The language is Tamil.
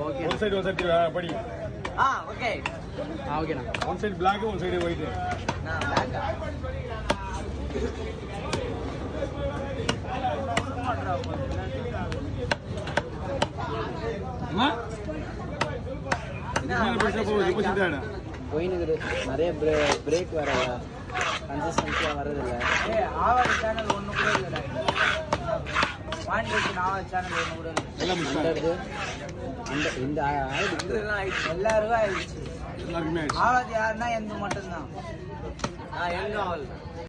okay one side one side படி ஆ ஓகே ஆ ஓகேண்ணா one side black one side white நான் பேக்கா அம்மா பேச போகுது இப்போ சித்தாடா போயினுக்குது நிறைய பிரேக் வர கன்சிஸ்டன்சியாக வர்றதில்ல ஏய் ஆவாடி சேனல் ஒண்ணு கூட இல்லடா வாணிக்கு ஆவாடி சேனல் ஒண்ணு கூட இல்லை எல்லாம் மிஸ் அண்டர்து அந்த இந்த ஆயிடுச்சு இதெல்லாம் ஆயிடுச்சு எல்லாருக்கும் ஆயிடுச்சு எல்லாருக்குமே ஆயிடுச்சு ஆவாதி யாருன்னா எந்த மட்டும்தான் நான் எங்க ஆவல்